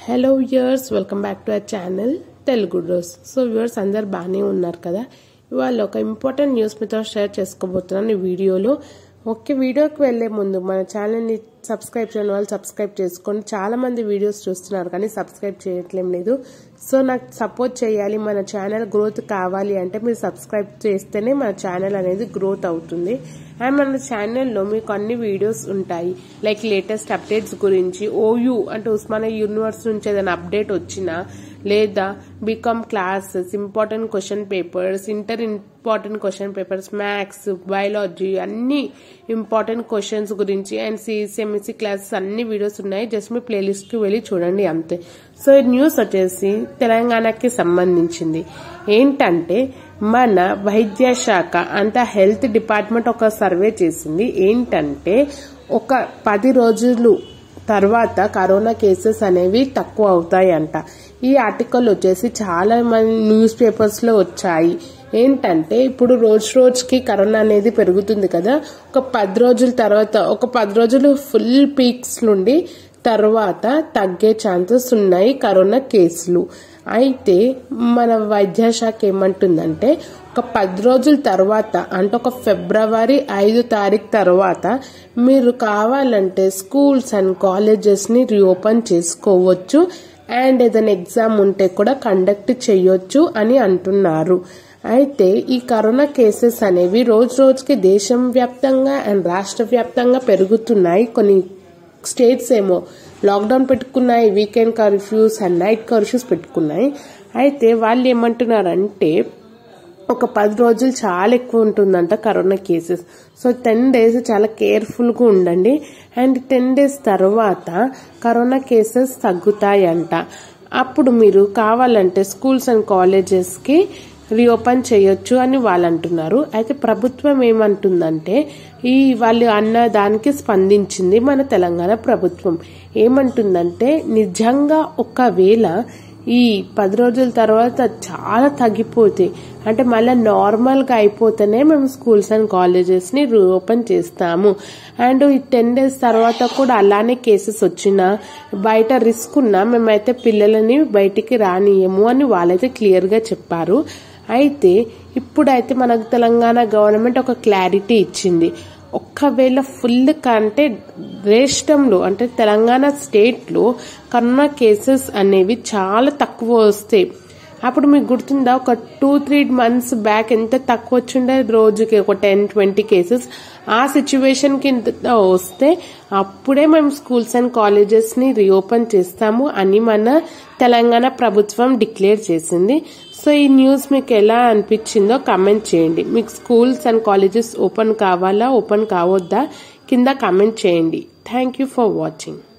hello viewers welcome back to our channel Telugu రోజ్ so viewers అందరు బాగానే ఉన్నారు కదా ఇవాళ ఒక ఇంపార్టెంట్ న్యూస్ మీతో షేర్ చేసుకోబోతున్నాను ఈ వీడియోలో ఓకే వీడియోకి వెళ్లే ముందు మన ఛానల్ని సబ్స్క్రైబ్ చేయని వాళ్ళు సబ్స్క్రైబ్ చేసుకోండి చాలా మంది వీడియోస్ చూస్తున్నారు కానీ సబ్స్క్రైబ్ చేయట్లేం లేదు సో నాకు సపోర్ట్ చేయాలి మన ఛానల్ గ్రోత్ కావాలి అంటే మీరు సబ్స్క్రైబ్ చేస్తేనే మన ఛానల్ అనేది గ్రోత్ అవుతుంది అండ్ మన ఛానల్లో మీకు అన్ని వీడియోస్ ఉంటాయి లైక్ లేటెస్ట్ అప్డేట్స్ గురించి ఓయూ అంటే ఉస్మానియా యూనివర్సిటీ నుంచి ఏదైనా అప్డేట్ వచ్చినా లేదా BCom classes important question papers inter important question papers maths biology అన్ని ఇంపార్టెంట్ క్వశ్చన్స్ గురించి అండ్ సిఎస్ఎంఎస్సి క్లాసెస్ అన్ని వీడియోస్ ఉన్నాయి జస్ట్ మీ ప్లేలిస్ట్ కి వెళ్ళి చూడండి అంతే సో ఈ న్యూస్ వచ్చేసి తెలంగాణకి సంబంధించింది ఏంటంటే మన వైద్య శాఖ అంత హెల్త్ డిపార్ట్మెంట్ ఒక సర్వే చేసింది ఏంటంటే ఒక పది రోజులు తర్వాత కరోనా కేసెస్ అనేవి తక్కువ అవుతాయంట ఈ ఆర్టికల్ వచ్చేసి చాలా మంది న్యూస్ పేపర్స్ లో వచ్చాయి ఏంటంటే ఇప్పుడు రోజు రోజుకి కరోనా అనేది పెరుగుతుంది కదా ఒక పది రోజుల తర్వాత ఒక పది రోజులు ఫుల్ పీక్స్ నుండి తర్వాత తగ్గే ఛాన్సెస్ ఉన్నాయి కరోనా కేసులు అయితే మన వైద్య శాఖ ఏమంటుందంటే ఒక పది రోజుల తర్వాత అంటే ఒక ఫిబ్రవరి ఐదు తారీఖు తర్వాత మీరు కావాలంటే స్కూల్స్ అండ్ కాలేజెస్ ని రీఓపెన్ చేసుకోవచ్చు అండ్ ఏదైనా ఎగ్జామ్ ఉంటే కూడా కండక్ట్ చేయొచ్చు అని అంటున్నారు అయితే ఈ కరోనా కేసెస్ అనేవి రోజు రోజుకి దేశం వ్యాప్తంగా అండ్ రాష్ట్ర వ్యాప్తంగా పెరుగుతున్నాయి కొన్ని స్టేట్స్ ఏమో లాక్డౌన్ పెట్టుకున్నాయి weekend curfews and night curfews పెట్టుకున్నాయి అయితే వాళ్ళు ఏమంటున్నారంటే ఒక పది రోజులు చాలా ఎక్కువ ఉంటుందంట corona cases so ten days చాలా కేర్ఫుల్గా ఉండండి అండ్ టెన్ డేస్ తర్వాత కరోనా కేసెస్ తగ్గుతాయంట అప్పుడు మీరు కావాలంటే స్కూల్స్ అండ్ కాలేజెస్కి రీఓపెన్ చేయొచ్చు అని వాళ్ళు అంటున్నారు అయితే ప్రభుత్వం ఏమంటుందంటే ఈ వాళ్ళు అన్న దానికి స్పందించింది మన తెలంగాణ ప్రభుత్వం ఏమంటుందంటే నిజంగా ఒకవేళ ఈ పది రోజుల తర్వాత చాలా తగ్గిపోతే అంటే మళ్ళీ నార్మల్గా అయిపోతేనే మేము స్కూల్స్ అండ్ కాలేజెస్ని రీఓపెన్ చేస్తాము అండ్ ఈ టెన్ డేస్ తర్వాత కూడా అలానే కేసెస్ వచ్చినా బయట రిస్క్ ఉన్నా మేమైతే పిల్లలని బయటికి రానియము అని వాళ్ళైతే క్లియర్గా చెప్పారు అయితే ఇప్పుడైతే మనకు తెలంగాణ గవర్నమెంట్ ఒక క్లారిటీ ఇచ్చింది ఒక్కవేళ ఫుల్ కంటే రాష్ట్రంలో అంటే తెలంగాణ స్టేట్లో కరోనా కేసెస్ అనేవి చాలా తక్కువ వస్తాయి అప్పుడు మీకు గుర్తుందా ఒక టూ త్రీ మంత్స్ బ్యాక్ ఎంత తక్కువ వచ్చిండే రోజుకి ఒక టెన్ ట్వంటీ కేసెస్ ఆ సిచ్యువేషన్ కి వస్తే అప్పుడే మేము స్కూల్స్ అండ్ కాలేజెస్ ని రీఓపెన్ చేస్తాము అని మన తెలంగాణ ప్రభుత్వం డిక్లేర్ చేసింది సో ఈ న్యూస్ మీకు ఎలా అనిపించిందో కమెంట్ చేయండి మీకు స్కూల్స్ అండ్ కాలేజెస్ ఓపెన్ కావాలా ఓపెన్ కావద్దా కింద కమెంట్ చేయండి థ్యాంక్ యూ ఫర్ వాచింగ్